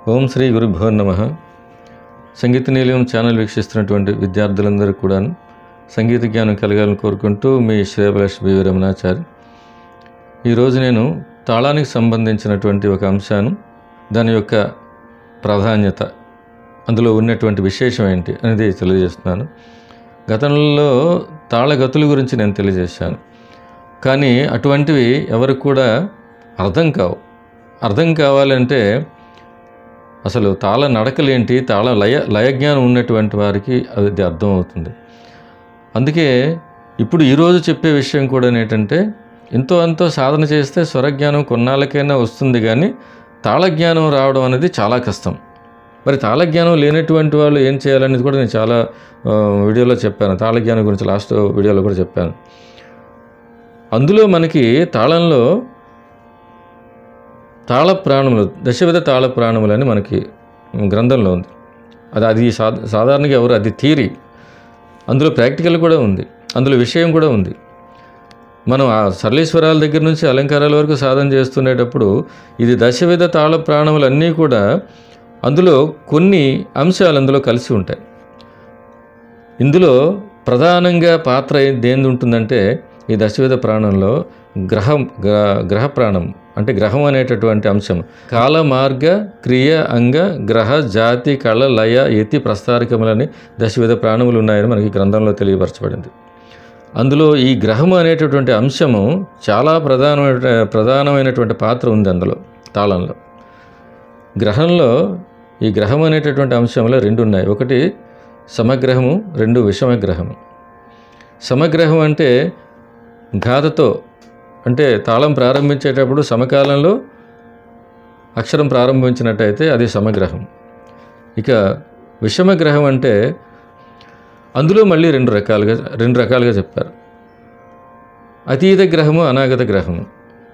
ఓం శ్రీ గురుభ్యో నమ సంగీత నిలయం ఛానల్ వీక్షిస్తున్నటువంటి విద్యార్థులందరూ కూడా సంగీత జ్ఞానం కలగాలని కోరుకుంటూ మీ శ్రేయభిలాష్ బి రమణాచారి ఈరోజు నేను తాళానికి సంబంధించినటువంటి ఒక అంశాన్ని దాని యొక్క ప్రాధాన్యత అందులో ఉన్నటువంటి విశేషం ఏంటి అనేది తెలియజేస్తున్నాను గతంలో తాళగతుల గురించి నేను తెలియజేశాను కానీ అటువంటివి ఎవరికి కూడా అర్థం కావు అర్థం కావాలంటే అసలు తాళ నడకలేంటి తాళ లయ లయజ్ఞానం ఉన్నటువంటి వారికి అది అర్థమవుతుంది అందుకే ఇప్పుడు ఈరోజు చెప్పే విషయం కూడా ఏంటంటే ఎంతో అంతో సాధన చేస్తే స్వరజ్ఞానం కొన్నాళ్ళకైనా వస్తుంది కానీ తాళజ్ఞానం రావడం అనేది చాలా కష్టం మరి తాళజ్ఞానం లేనటువంటి వాళ్ళు ఏం చేయాలనేది కూడా నేను చాలా ఆ, వీడియోలో చెప్పాను తాళజ్ఞానం గురించి లాస్ట్ వీడియోలో కూడా చెప్పాను అందులో మనకి తాళంలో తాళ ప్రాణములు దశవిధ తాళ ప్రాణములు అని మనకి గ్రంథంలో ఉంది అది అది సా సాధారణంగా ఎవరు అది థీరీ అందులో ప్రాక్టికల్ కూడా ఉంది అందులో విషయం కూడా ఉంది మనం ఆ సరళీశ్వరాల దగ్గర నుంచి అలంకారాల వరకు సాధన చేస్తునేటప్పుడు ఇది దశవిధ తాళ ప్రాణములు అన్నీ కూడా అందులో కొన్ని అంశాలు అందులో కలిసి ఉంటాయి ఇందులో ప్రధానంగా పాత్ర దేనిది ఉంటుందంటే ఈ దశవిధ ప్రాణంలో గ్రహం గ్ర- గ్రహ ప్రాణం అంటే గ్రహం అనేటటువంటి అంశం కాల మార్గ క్రియ అంగ గ్రహ జాతి కళ లయ యతి ప్రస్తారికములని దశవిధ ప్రాణములు ఉన్నాయని మనకి గ్రంథంలో తెలియపరచబడింది అందులో ఈ గ్రహము అనేటటువంటి అంశము చాలా ప్రధానమైన ప్రధానమైనటువంటి పాత్ర ఉంది అందులో తాళంలో గ్రహంలో ఈ గ్రహం అనేటటువంటి అంశంలో రెండు ఉన్నాయి ఒకటి సమగ్రహము రెండు విషమగ్రహము సమగ్రహం అంటే గాథతో అంటే తాళం ప్రారంభించేటప్పుడు సమకాలంలో అక్షరం ప్రారంభించినట్టయితే అది సమగ్రహం ఇక విషమగ్రహం అంటే అందులో మళ్ళీ రెండు రకాలుగా రెండు రకాలుగా చెప్పారు అతీత గ్రహము అనాగత గ్రహము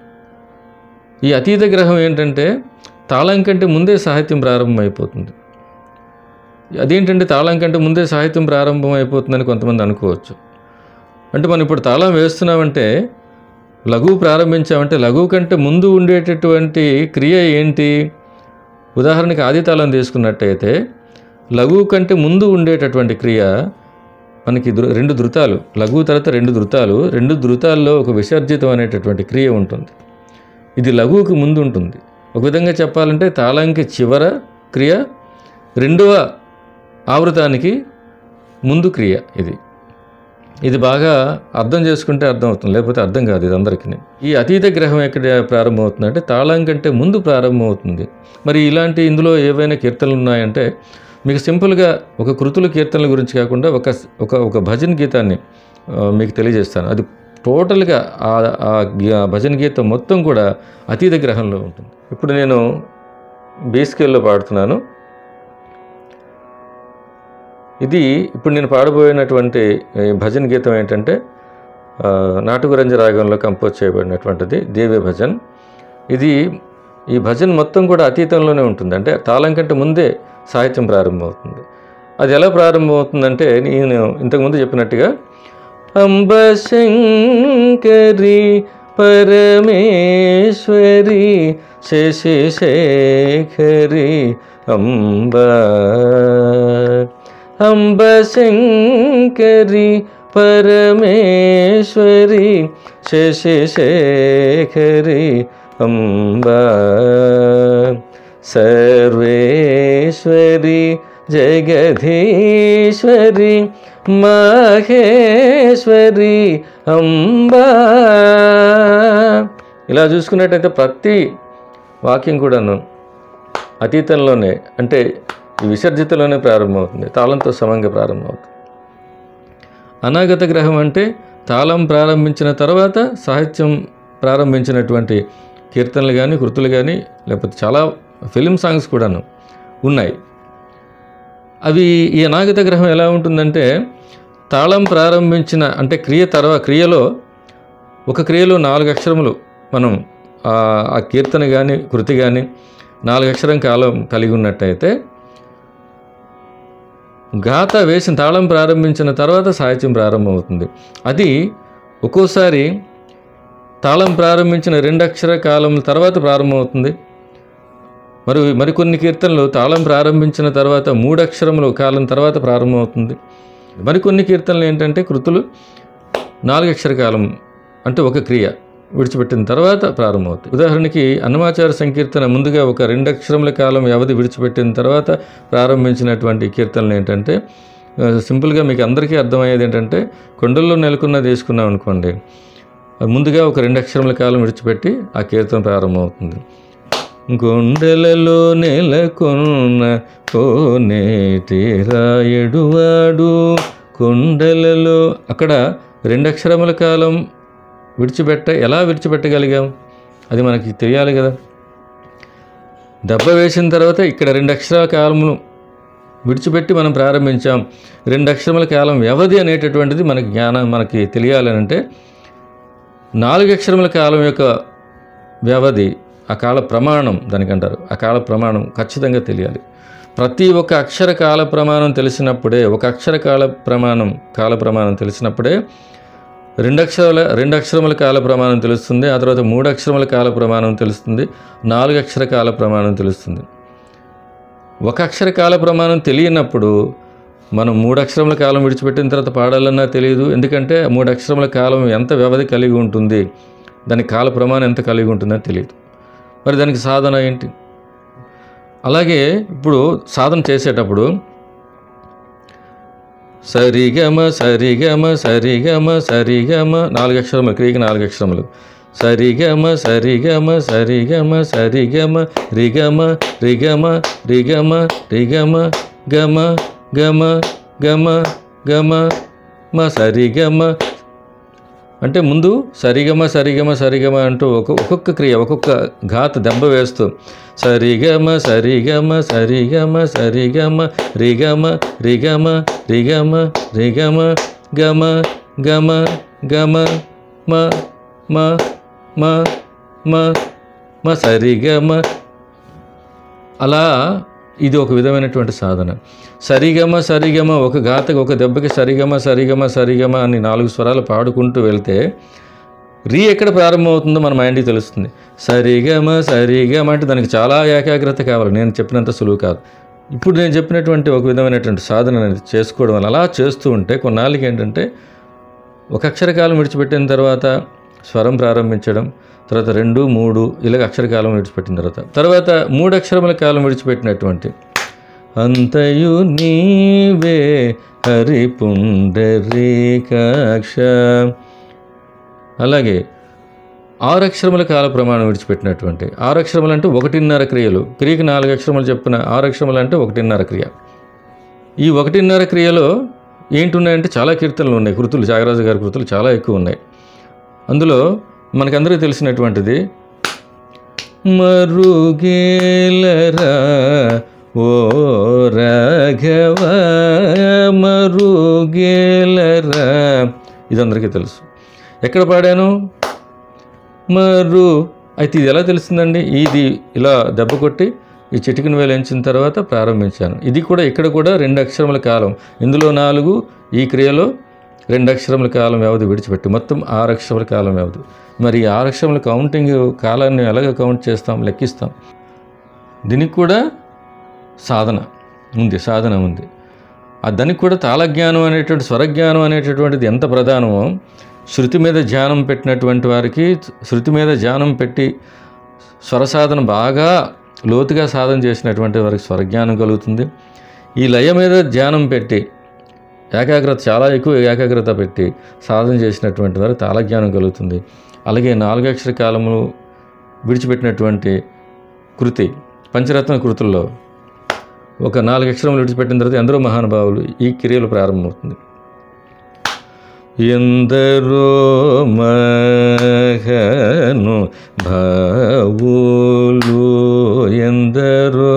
ఈ అతీత గ్రహం ఏంటంటే తాళం కంటే ముందే సాహిత్యం ప్రారంభమైపోతుంది అదేంటంటే తాళం కంటే ముందే సాహిత్యం ప్రారంభం అయిపోతుందని కొంతమంది అనుకోవచ్చు అంటే మనం ఇప్పుడు తాళం వేస్తున్నామంటే లఘువు ప్రారంభించామంటే లఘువు కంటే ముందు ఉండేటటువంటి క్రియ ఏంటి ఉదాహరణకి ఆది తాళం తీసుకున్నట్టయితే లఘువు కంటే ముందు ఉండేటటువంటి క్రియ మనకి దృ రెండు ధృతాలు లఘువు తర్వాత రెండు ధృతాలు రెండు ధృతాల్లో ఒక విసర్జితం అనేటటువంటి క్రియ ఉంటుంది ఇది లఘువుకి ముందు ఉంటుంది ఒక విధంగా చెప్పాలంటే తాళంకి చివర క్రియ రెండవ ఆవృతానికి ముందు క్రియ ఇది ఇది బాగా అర్థం చేసుకుంటే అర్థం అవుతుంది లేకపోతే అర్థం కాదు ఇది అందరికీ ఈ అతీత గ్రహం ఎక్కడ ప్రారంభమవుతుంది అంటే తాళం కంటే ముందు ప్రారంభమవుతుంది మరి ఇలాంటి ఇందులో ఏవైనా కీర్తనలు ఉన్నాయంటే మీకు సింపుల్గా ఒక కృతుల కీర్తనల గురించి కాకుండా ఒక ఒక ఒక భజన్ గీతాన్ని ఆ, మీకు తెలియజేస్తాను అది టోటల్గా ఆ ఆ గి- ఆ భజన్ గీతం మొత్తం కూడా అతీత గ్రహంలో ఉంటుంది ఇప్పుడు నేను బీ స్కేల్లో పాడుతున్నాను ఇది ఇప్పుడు నేను పాడబోయినటువంటి ఈ భజన్ గీతం ఏంటంటే ఆ, నాటుగురంజ రాగంలో కంపోజ్ చేయబడినటువంటిది దేవి భజన్ ఇది ఈ భజన్ మొత్తం కూడా అతీతంలోనే ఉంటుంది అంటే తాళం కంటే ముందే సాహిత్యం ప్రారంభమవుతుంది అది ఎలా ప్రారంభమవుతుందంటే నేను ఇంతకుముందు చెప్పినట్టుగా అంబ శంకరి పరమేశ్వరి శశి శేఖరి అంబ అంబ శంకరి పరమేశ్వరి శశి శేఖరి అంబ సర్వేశ్వరి జగధీశ్వరి మహేశ్వరి అంబా ఇలా చూసుకున్నట్టయితే ప్రతి వాక్యం కూడాను అతీతంలోనే అంటే ఈ విసర్జితలోనే ప్రారంభమవుతుంది తాళంతో సమంగా ప్రారంభమవుతుంది అనాగత గ్రహం అంటే తాళం ప్రారంభించిన తర్వాత సాహిత్యం ప్రారంభించినటువంటి కీర్తనలు కానీ కృతులు కానీ లేకపోతే చాలా ఫిలిం సాంగ్స్ కూడాను ఉన్నాయి అవి ఈ అనాగత గ్రహం ఎలా ఉంటుందంటే తాళం ప్రారంభించిన అంటే క్రియ తర్వాత క్రియలో ఒక క్రియలో నాలుగు అక్షరములు మనం ఆ ఆ కీర్తన కానీ కృతి కానీ నాలుగు అక్షరం కాలం కలిగి ఉన్నట్టయితే గాథ వేసిన తాళం ప్రారంభించిన తర్వాత సాహిత్యం ప్రారంభమవుతుంది అది ఒక్కోసారి తాళం ప్రారంభించిన రెండు అక్షర కాలం తర్వాత ప్రారంభమవుతుంది మరి మరికొన్ని కీర్తనలు తాళం ప్రారంభించిన తర్వాత మూడు అక్షరములు కాలం తర్వాత ప్రారంభమవుతుంది మరికొన్ని కీర్తనలు ఏంటంటే కృతులు నాలుగు అక్షర కాలం అంటే ఒక క్రియ విడిచిపెట్టిన తర్వాత ప్రారంభమవుతాయి ఉదాహరణకి అన్నమాచార సంకీర్తన ముందుగా ఒక రెండు అక్షరముల కాలం వ్యవధి విడిచిపెట్టిన తర్వాత ప్రారంభించినటువంటి కీర్తనలు ఏంటంటే ఆ, సింపుల్గా మీకు అందరికీ అర్థమయ్యేది ఏంటంటే కొండల్లో నెలకొన్న తీసుకున్నాం అనుకోండి ముందుగా ఒక రెండు అక్షరముల కాలం విడిచిపెట్టి ఆ కీర్తన ప్రారంభమవుతుంది గుండెలలో నెలకొన్న కోనేటి రాయడువాడు కొండలలో అక్కడ రెండు అక్షరముల కాలం విడిచిపెట్ట ఎలా విడిచిపెట్టగలిగాం అది మనకి తెలియాలి కదా దెబ్బ వేసిన తర్వాత ఇక్కడ రెండు అక్షరాల కాలమును విడిచిపెట్టి మనం ప్రారంభించాం రెండు అక్షరముల కాలం వ్యవధి అనేటటువంటిది మనకి జ్ఞానం మనకి తెలియాలి అంటే నాలుగు అక్షరముల కాలం యొక్క వ్యవధి ఆ కాల ప్రమాణం దానికి అంటారు ఆ కాల ప్రమాణం ఖచ్చితంగా తెలియాలి ప్రతి ఒక్క అక్షర కాల ప్రమాణం తెలిసినప్పుడే ఒక అక్షర కాల ప్రమాణం కాల ప్రమాణం తెలిసినప్పుడే రెండు అక్షరాల రెండు అక్షరముల కాల ప్రమాణం తెలుస్తుంది ఆ తర్వాత మూడు అక్షరముల కాల ప్రమాణం తెలుస్తుంది నాలుగు అక్షర కాల ప్రమాణం తెలుస్తుంది ఒక అక్షర కాల ప్రమాణం తెలియనప్పుడు మనం మూడు అక్షరముల కాలం విడిచిపెట్టిన తర్వాత పాడాలన్నా తెలియదు ఎందుకంటే ఆ మూడు అక్షరముల కాలం ఎంత వ్యవధి కలిగి ఉంటుంది దాని కాల ప్రమాణం ఎంత కలిగి ఉంటుందో తెలియదు మరి దానికి సాధన ఏంటి అలాగే ఇప్పుడు సాధన చేసేటప్పుడు సరిగమ సరిగమ సరిగమ సరిగమ నాలుగు అక్షరములు క్రియకి నాలుగు అక్షరములు సరిగమ సరిగమ సరిగమ సరిగమ రిగమ రిగమ రిగమ రిగమ గమ గమ గమ గమ మ సరిగమ అంటే ముందు సరిగమ సరిగమ సరిగమ అంటూ ఒక ఒక్కొక్క క్రియ ఒక్కొక్క ఘాత దెబ్బ వేస్తూ సరిగమ సరిగమ సరిగమ సరిగమ రిగమ రిగమ రిగమ రిగమ గమ గమ గమ మ మ మ మ మ సరిగమ అలా ఇది ఒక విధమైనటువంటి సాధన సరిగమ సరిగమ ఒక గాతకి ఒక దెబ్బకి సరిగమ సరిగమ సరిగమ అని నాలుగు స్వరాలు పాడుకుంటూ వెళ్తే రీ ఎక్కడ ప్రారంభమవుతుందో మన మైండ్కి తెలుస్తుంది సరిగమ సరిగమ అంటే దానికి చాలా ఏకాగ్రత కావాలి నేను చెప్పినంత సులువు కాదు ఇప్పుడు నేను చెప్పినటువంటి ఒక విధమైనటువంటి సాధన అనేది చేసుకోవడం వల్ల అలా చేస్తూ ఉంటే కొన్నాళ్ళకి ఏంటంటే ఒక అక్షరకాలం విడిచిపెట్టిన తర్వాత స్వరం ప్రారంభించడం తర్వాత రెండు మూడు ఇలాగ అక్షరకాలం విడిచిపెట్టిన తర్వాత తర్వాత మూడు అక్షరముల కాలం విడిచిపెట్టినటువంటి అంతయు నీవే హరి పుండరీకాక్ష అలాగే ఆరు అక్షరముల కాల ప్రమాణం విడిచిపెట్టినటువంటి ఆరు అక్షరములు అంటే ఒకటిన్నర క్రియలు క్రియకి నాలుగు అక్షరములు చెప్పిన ఆరు అక్షరములు అంటే ఒకటిన్నర క్రియ ఈ ఒకటిన్నర క్రియలో ఏంటున్నాయంటే చాలా కీర్తనలు ఉన్నాయి కృతులు త్యాగరాజు గారి కృతులు చాలా ఎక్కువ ఉన్నాయి అందులో మనకందరికీ తెలిసినటువంటిది మరుగేలరా ఓ రాఘవ మరుగేలరా ఇది అందరికీ తెలుసు ఎక్కడ పాడాను మరు అయితే ఇది ఎలా తెలుస్తుందండి ఇది ఇలా దెబ్బ కొట్టి ఈ చిటికిన వేలు ఎంచిన తర్వాత ప్రారంభించాను ఇది కూడా ఇక్కడ కూడా రెండు అక్షరముల కాలం ఇందులో నాలుగు ఈ క్రియలో రెండు అక్షరముల కాలం వ్యవధి విడిచిపెట్టి మొత్తం ఆరు అక్షరముల కాలం వ్యవధి మరి ఈ ఆరు అక్షరముల కౌంటింగ్ కాలాన్ని ఎలాగ కౌంట్ చేస్తాం లెక్కిస్తాం దీనికి కూడా సాధన ఉంది సాధన ఉంది ఆ దానికి కూడా తాళజ్ఞానం అనేటువంటి స్వరజ్ఞానం అనేటటువంటిది ఎంత ప్రధానమో శృతి మీద ధ్యానం పెట్టినటువంటి వారికి శృతి మీద ధ్యానం పెట్టి స్వర సాధన బాగా లోతుగా సాధన చేసినటువంటి వారికి స్వరజ్ఞానం కలుగుతుంది ఈ లయ మీద ధ్యానం పెట్టి ఏకాగ్రత చాలా ఎక్కువ ఏకాగ్రత పెట్టి సాధన చేసినటువంటి వారికి తాళజ్ఞానం కలుగుతుంది అలాగే నాలుగక్షర కాలము విడిచిపెట్టినటువంటి కృతి పంచరత్న కృతుల్లో ఒక నాలుగు అక్షరములు విడిచిపెట్టిన తర్వాత ఎందరో మహానుభావులు ఈ క్రియలు ప్రారంభమవుతుంది ఎందరో మహను భావులు ఎందరో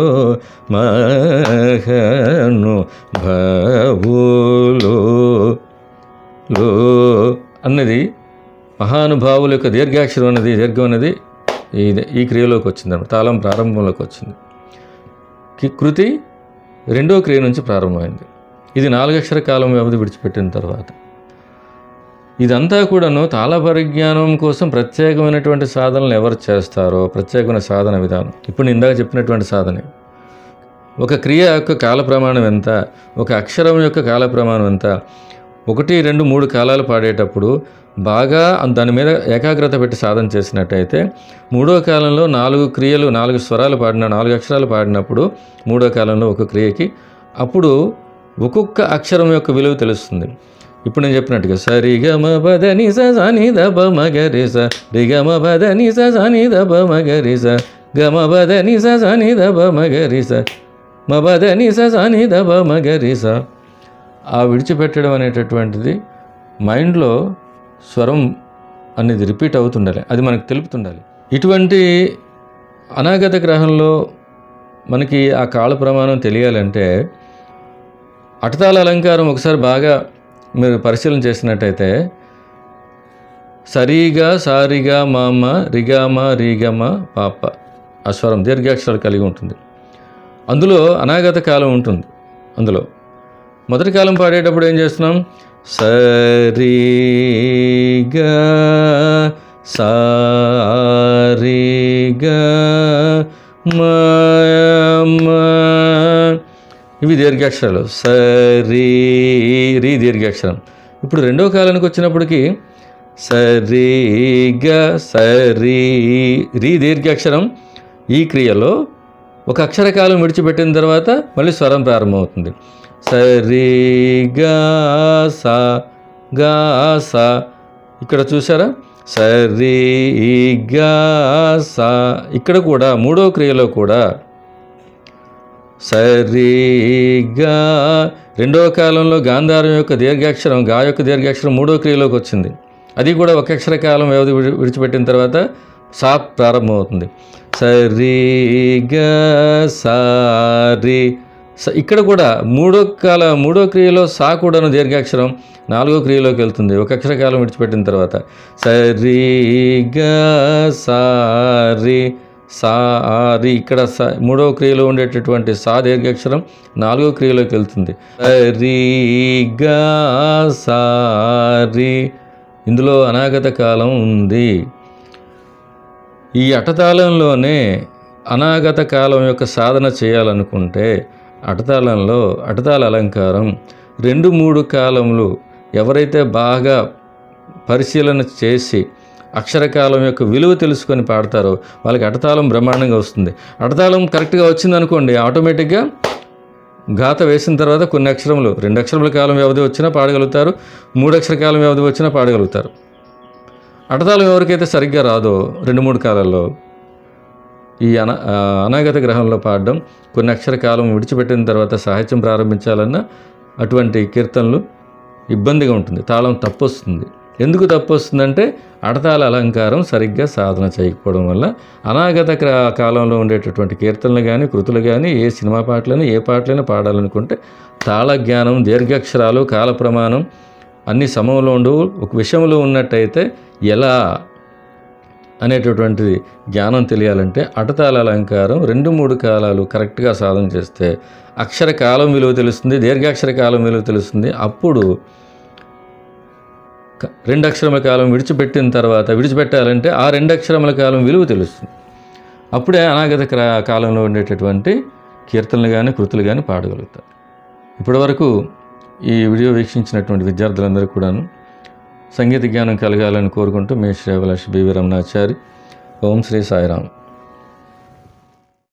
మహను భావులు లో అన్నది మహానుభావుల యొక్క దీర్ఘాక్షరం అనేది దీర్ఘం అనేది ఈ ఈ క్రియలోకి వచ్చింది తాళం ప్రారంభంలోకి వచ్చింది కి- కృతి రెండో క్రియ నుంచి ప్రారంభమైంది ఇది నాలుగక్షర కాలం వ్యవధి విడిచిపెట్టిన తర్వాత ఇదంతా కూడాను తాళ పరిజ్ఞానం కోసం ప్రత్యేకమైనటువంటి సాధనలు ఎవరు చేస్తారో ప్రత్యేకమైన సాధన విధానం ఇప్పుడు నేను ఇందాక చెప్పినటువంటి సాధనే ఒక క్రియ యొక్క కాల ప్రమాణం ఎంత ఒక అక్షరం యొక్క కాల ప్రమాణం ఎంత ఒకటి రెండు మూడు కాలాలు పాడేటప్పుడు బాగా దాని మీద ఏకాగ్రత పెట్టి సాధన చేసినట్టయితే మూడో కాలంలో నాలుగు క్రియలు నాలుగు స్వరాలు పాడిన నాలుగు అక్షరాలు పాడినప్పుడు మూడో కాలంలో ఒక క్రియకి అప్పుడు ఒక్కొక్క అక్షరం యొక్క విలువ తెలుస్తుంది ఇప్పుడు నేను చెప్పినట్టుగా సరిగమ బదని సని దబ మగరి స రిగమ బదని సని దబ మగరి స గమ బదని సని దబ మగరి స మబదని సని దబ మగరి స ఆ విడిచిపెట్టడం అనేటటువంటిది మైండ్లో స్వరం అనేది రిపీట్ అవుతుండాలి అది మనకు తెలుపుతుండాలి ఇటువంటి అనాగత గ్రహంలో మనకి ఆ కాల ప్రమాణం తెలియాలంటే అటతాల అలంకారం ఒకసారి బాగా మీరు పరిశీలన చేసినట్టయితే సరిగా సారిగా మామ రిగామ రీగమ పాప ఆ స్వరం దీర్ఘాక్షరాలు కలిగి ఉంటుంది అందులో అనాగత కాలం ఉంటుంది అందులో మొదటి కాలం పాడేటప్పుడు ఏం చేస్తున్నాం సరిగా సారిగా మమ ఇవి దీర్ఘాక్షరాలు సరి రీ దీర్ఘాక్షరం ఇప్పుడు రెండో కాలానికి వచ్చినప్పటికి సరిగా సరి రీ దీర్ఘాక్షరం ఈ క్రియలో ఒక అక్షరకాలం విడిచిపెట్టిన తర్వాత మళ్ళీ స్వరం ప్రారంభమవుతుంది సరిగా సా గా సా ఇక్కడ చూసారా సరిగా సా ఇక్కడ కూడా మూడో క్రియలో కూడా సరిగా రెండవ కాలంలో గాంధారం యొక్క దీర్ఘాక్షరం గా యొక్క దీర్ఘాక్షరం మూడో క్రియలోకి వచ్చింది అది కూడా ఒక అక్షర కాలం వ్యవధి విడి- విడిచిపెట్టిన తర్వాత సా ప్రారంభమవుతుంది సరిగా సారి స- ఇక్కడ కూడా మూడో కాల మూడో క్రియలో సా కూడాను దీర్ఘాక్షరం నాలుగో క్రియలోకి వెళ్తుంది ఒక అక్షర కాలం విడిచిపెట్టిన తర్వాత సరిగా సారి సారి ఇక్కడ స మూడవ క్రియలో ఉండేటటువంటి సా దీర్ఘాక్షరం నాలుగో క్రియలోకి వెళ్తుంది సరిగా సారి ఇందులో అనాగత కాలం ఉంది ఈ అటతాళంలోనే అనాగత కాలం యొక్క సాధన చేయాలనుకుంటే అటతాళంలో అటతాళ అలంకారం రెండు మూడు కాలములు ఎవరైతే బాగా పరిశీలన చేసి అక్షరకాలం యొక్క విలువ తెలుసుకొని పాడతారో వాళ్ళకి అటతాళం బ్రహ్మాండంగా వస్తుంది అటతాళం కరెక్ట్గా వచ్చిందనుకోండి ఆటోమేటిక్గా గాత వేసిన తర్వాత కొన్ని అక్షరములు రెండు అక్షరముల కాలం వ్యవధి వచ్చినా పాడగలుగుతారు మూడు అక్షర కాలం వ్యవధి వచ్చినా పాడగలుగుతారు అటతాళం ఎవరికైతే సరిగ్గా రాదో రెండు మూడు కాలాల్లో ఈ అన ఆ, అనాగత గ్రహంలో పాడడం కొన్ని అక్షర కాలం విడిచిపెట్టిన తర్వాత సాహిత్యం ప్రారంభించాలన్నా అటువంటి కీర్తనలు ఇబ్బందిగా ఉంటుంది తాళం తప్పు వస్తుంది ఎందుకు తప్పు వస్తుందంటే అడతాల అలంకారం సరిగ్గా సాధన చేయకపోవడం వల్ల అనాగత క్ర- కాలంలో ఉండేటటువంటి కీర్తనలు కానీ కృతులు కానీ ఏ సినిమా పాటలను ఏ పాటలైనా పాడాలనుకుంటే తాళ జ్ఞానం దీర్ఘాక్షరాలు కాల ప్రమాణం అన్ని సమయంలో ఉండు ఒక విషయంలో ఉన్నట్టయితే ఎలా అనేటటువంటిది జ్ఞానం తెలియాలంటే అటతాల అలంకారం రెండు మూడు కాలాలు కరెక్ట్గా సాధన చేస్తే అక్షర కాలం విలువ తెలుస్తుంది దీర్ఘాక్షర కాలం విలువ తెలుస్తుంది అప్పుడు క- రెండు అక్షరముల కాలం విడిచిపెట్టిన తర్వాత విడిచిపెట్టాలంటే ఆ రెండు అక్షరముల కాలం విలువ తెలుస్తుంది అప్పుడే అనాగత క్రా- కాలంలో ఉండేటటువంటి కీర్తనలు కానీ కృతులు కానీ పాడగలుగుతారు ఇప్పటివరకు ఈ వీడియో వీక్షించినటువంటి విద్యార్థులందరూ కూడాను సంగీత జ్ఞానం కలగాలని కోరుకుంటూ మీ శ్రీ అభిలాష్ బివి రమణాచారి ఓం శ్రీ సాయిరామ్